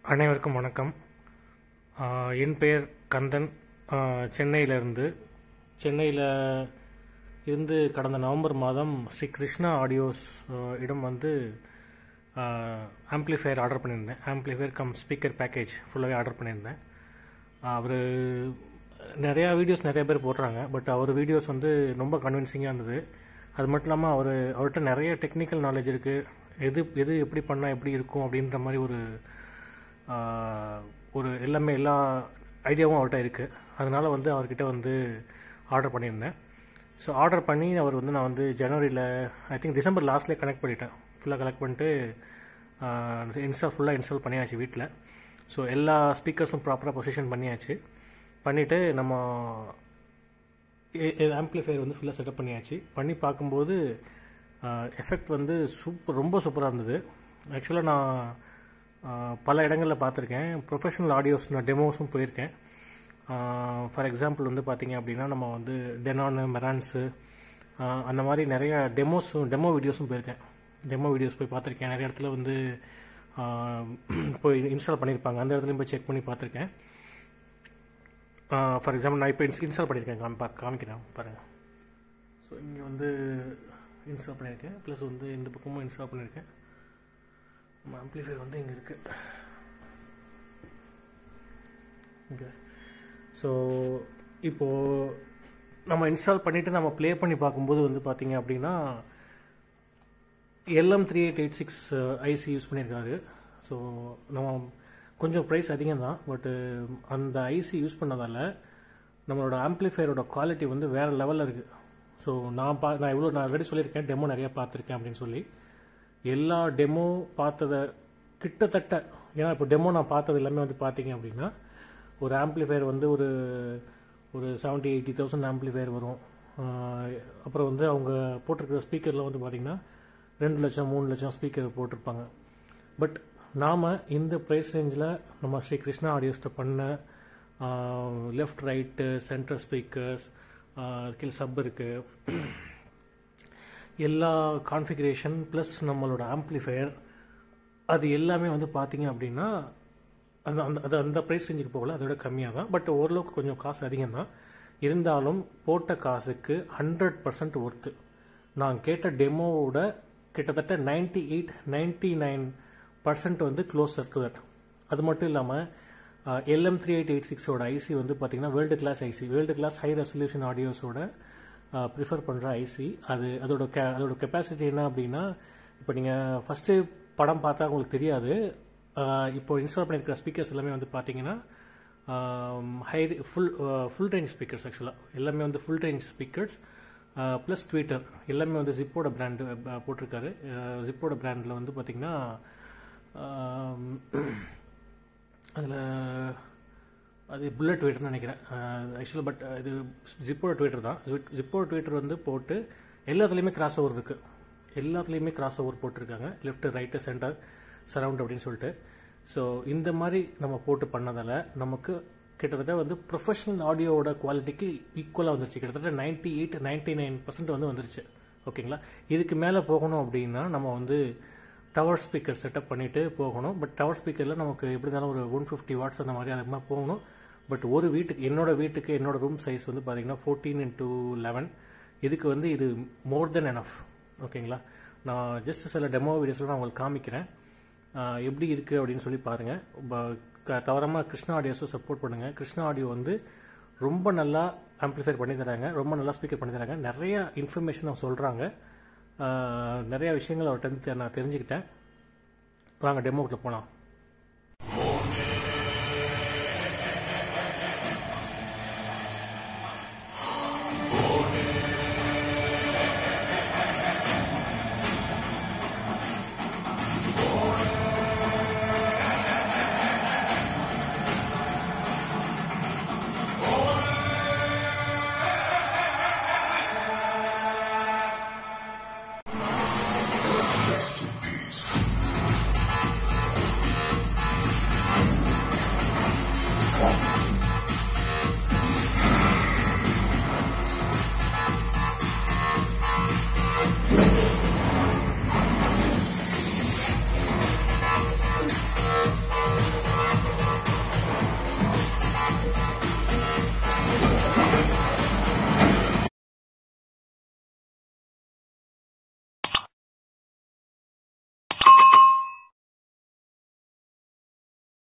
அனைவருக்கும் வணக்கம் ஆஹ் என் பெயர் கந்தன் ஆஹ் சென்னையிலிருந்து சென்னையில் இருந்து கடந்த நவம்பர் மாதம் ஸ்ரீ கிருஷ்ணா ஆடியோஸ் ஆஹ் இடம் வந்து ஆம்ப்ளிஃபையர் ஆர்டர் பண்ணியிருந்தேன் ஆம்ப்ளிஃபையர் கம் ஸ்பீக்கர் பேக்கேஜ் ஃபுல்லாகவே ஆர்டர் பண்ணியிருந்தேன் அவர் நிறையா வீடியோஸ் நிறைய பேர் போடுறாங்க பட் அவர் வீடியோஸ் வந்து ரொம்ப கன்வின்சிங்காக இருந்தது அது மட்டும் இல்லாமல் அவர் அவர்கிட்ட நிறைய டெக்னிக்கல் நாலேஜ் இருக்குது எது எது எப்படி பண்ணால் எப்படி இருக்கும் அப்படின்ற மாதிரி ஒரு ஆஹ், ஒரு எல்லாமே எல்லா ஐடியாவும் அவர்கிட்ட இருக்குது அதனால் வந்து அவர்கிட்ட வந்து ஆர்டர் பண்ணியிருந்தேன் ஸோ ஆர்டர் பண்ணி அவர் வந்து நான் வந்து ஜனவரியில் ஐ திங்க் டிசம்பர் லாஸ்ட்லேயே கனெக்ட் பண்ணிட்டேன் ஃபுல்லாக கனெக்ட் பண்ணிட்டு இன்ஸ்டால் ஃபுல்லாக இன்ஸ்டால் பண்ணியாச்சு வீட்டில் ஸோ எல்லா ஸ்பீக்கர்ஸும் ப்ராப்பராக பொசிஷன் பண்ணியாச்சு பண்ணிவிட்டு நம்ம ஆம்ப்ளிஃபையர் வந்து ஃபுல்லாக செட்டப் பண்ணியாச்சு பண்ணி பார்க்கும்போது எஃபெக்ட் வந்து சூப்பர் ரொம்ப சூப்பராக இருந்தது ஆக்சுவலாக நான் ஆஹ், பல இடங்களில் பார்த்துருக்கேன் ப்ரொஃபஷனல் ஆடியோஸ் நான் டெமோஸும் போயிருக்கேன் ஃபார் எக்ஸாம்பிள் வந்து பார்த்தீங்க அப்படின்னா நம்ம வந்து டெனானு மெரான்ஸு அந்த மாதிரி நிறைய டெமோஸும் டெமோ வீடியோஸும் போயிருக்கேன் டெமோ வீடியோஸ் போய் பார்த்துருக்கேன் நிறைய இடத்துல வந்து ஆஹ், போய் இன்ஸ்டால் பண்ணியிருப்பாங்க அந்த இடத்துலையும் போய் செக் பண்ணி பார்த்துருக்கேன் ஃபார் எக்ஸாம்பிள் நான் இப்போ இன்ஸ் இன்ஸ்டால் பண்ணியிருக்கேன் காமி பா காமிக்கிறேன் பாருங்கள் ஸோ இங்கே வந்து இன்ஸ்டால் பண்ணியிருக்கேன் ப்ளஸ் வந்து இந்த பக்கமும் இன்ஸ்டால் பண்ணியிருக்கேன் நம்ம ஆம்ப்ளிஃபையர் வந்து இங்கே இருக்குது இங்கே ஸோ இப்போது நம்ம இன்ஸ்டால் பண்ணிவிட்டு நம்ம ப்ளே பண்ணி பார்க்கும்போது வந்து பார்த்தீங்க அப்படின்னா LM three eight eight six IC use பண்ணியிருக்காரு ஸோ நம்ம கொஞ்சம் ப்ரைஸ் அதிகம் தான் பட்டு அந்த ஐசி யூஸ் பண்ணதால நம்மளோட ஆம்ப்ளிஃபையரோட குவாலிட்டி வந்து வேறு லெவலில் இருக்குது ஸோ நான் பா நான் இவ்வளோ நான் ஆல்ரெடி சொல்லியிருக்கேன் டெமோ நிறையா பார்த்துருக்கேன் அப்படின்னு சொல்லி எல்லா டெமோ பார்த்ததை கிட்டத்தட்ட ஏன்னா இப்போ டெமோ நான் பார்த்தது எல்லாமே வந்து பார்த்தீங்க அப்படின்னா ஒரு ஆம்ப்ளிஃபையர் வந்து ஒரு ஒரு செவன்ட்டி எயிட்டி தௌசண்ட் ஆம்ப்ளிஃபையர் வரும் ஆஹ் அப்புறம் வந்து அவங்க போட்டிருக்கிற ஸ்பீக்கரில் வந்து பார்த்தீங்கன்னா ரெண்டு லட்சம் மூணு லட்சம் ஸ்பீக்கர் போட்டிருப்பாங்க பட் நாம் இந்த ப்ரைஸ் ரேஞ்சில் நம்ம ஸ்ரீ கிருஷ்ணா ஆடியோஸ்ட்டை பண்ண லெஃப்ட் ரைட்டு சென்டர் ஸ்பீக்கர்ஸ் கீழ் சப் இருக்குது எல்லா கான்ஃபிகரேஷன் ப்ளஸ் நம்மளோட ஆம்ப்ளிஃபையர் அது எல்லாமே வந்து பார்த்தீங்க அப்படின்னா அந்த அந்த அது அந்த ப்ரைஸ் ரேஞ்சுக்கு போகல அதோட கம்மியாக தான் பட் ஓரளவுக்கு கொஞ்சம் காசு அதிகம் தான் இருந்தாலும் போட்ட காசுக்கு ஹண்ட்ரட் பர்சன்ட் ஒர்த்து நான் கேட்ட டெமோவோட கிட்டத்தட்ட ninety eight ninety nine percent வந்து க்ளோசர் டு தட் அது மட்டும் இல்லாமல் எல்எம் த்ரீ எயிட் எயிட் சிக்ஸோட ஐசி வந்து பார்த்தீங்கன்னா world class IC world class high resolution ஆடியோஸோட ப்ரிஃபர் பண்ணுற ஐசி அது அதோட கே அதோட கெப்பாசிட்டி என்ன அப்படின்னா இப்போ நீங்கள் ஃபஸ்ட்டு படம் பார்த்தா உங்களுக்கு தெரியாது ஆஹ் இப்போ இன்ஸ்டால் பண்ணியிருக்கிற ஸ்பீக்கர்ஸ் எல்லாமே வந்து பார்த்தீங்கன்னா high full full range speakers ஆக்சுவலாக எல்லாமே வந்து full range speakers plus tweeter எல்லாமே வந்து ஜிப்போட பிராண்டு போட்டிருக்காரு ஜிப்போட பிராண்டில் வந்து பார்த்தீங்கன்னா அதில் அது புல்லட் ட்விட்டர்னு நினைக்கிறேன் ஆக்சுவலாக பட் இது ஜிப்போட ட்விட்டர் தான் ஜிப்போட ட்விட்டர் வந்து போட்டு எல்லாத்துலேயுமே கிராஸ் ஓவர் இருக்குது எல்லாத்துலேயுமே கிராஸ் ஓவர் போட்டிருக்காங்க லெஃப்ட் ரைட்டு சென்டர் சரவுண்ட் அப்படின்னு சொல்லிட்டு ஸோ இந்த மாதிரி நம்ம போட்டு பண்ணதால் நமக்கு கிட்டத்தட்ட வந்து ப்ரொஃபஷனல் ஆடியோவோட குவாலிட்டிக்கு ஈக்குவலாக வந்துருச்சு கிட்டத்தட்ட ninety eight ninety nine percent வந்து வந்துருச்சு ஓகேங்களா இதுக்கு மேலே போகணும் அப்படின்னா நம்ம வந்து டவர் ஸ்பீக்கர் செட்டப் பண்ணிட்டு போகணும் பட் டவர் ஸ்பீக்கரில் நமக்கு எப்படி இருந்தாலும் ஒரு ஒன் ஃபிஃப்டி வாட்ஸ் அந்த மாதிரி அது மாதிரி போகணும் பட் ஒரு வீட்டுக்கு என்னோட வீட்டுக்கு என்னோட ரூம் சைஸ் வந்து பார்த்தீங்கன்னா ஃபோர்டீன் இன்டூ லெவன் இதுக்கு வந்து இது மோர் தென் எனஃப் ஓகேங்களா நான் ஜஸ்ட் சில டெமோ வீடியோஸில் நான் உங்களுக்கு காமிக்கிறேன் ஆஹ் எப்படி இருக்குது அப்படின்னு சொல்லி பாருங்கள் தவறாமல் கிருஷ்ணா ஆடியோஸும் சப்போர்ட் பண்ணுங்கள் கிருஷ்ணா ஆடியோ வந்து ரொம்ப நல்லா ஆம்ப்ளிஃபைர் பண்ணி தராங்க ரொம்ப நல்லா ஸ்பீக்கர் பண்ணி தராங்க நிறைய இன்ஃபர்மேஷன் அவங்க சொல்கிறாங்க நிறைய விஷயங்கள் அவர்கிட்ட நான் தெரிஞ்சுக்கிட்டேன் வாங்க டெமோக்கில் போகலாம் Om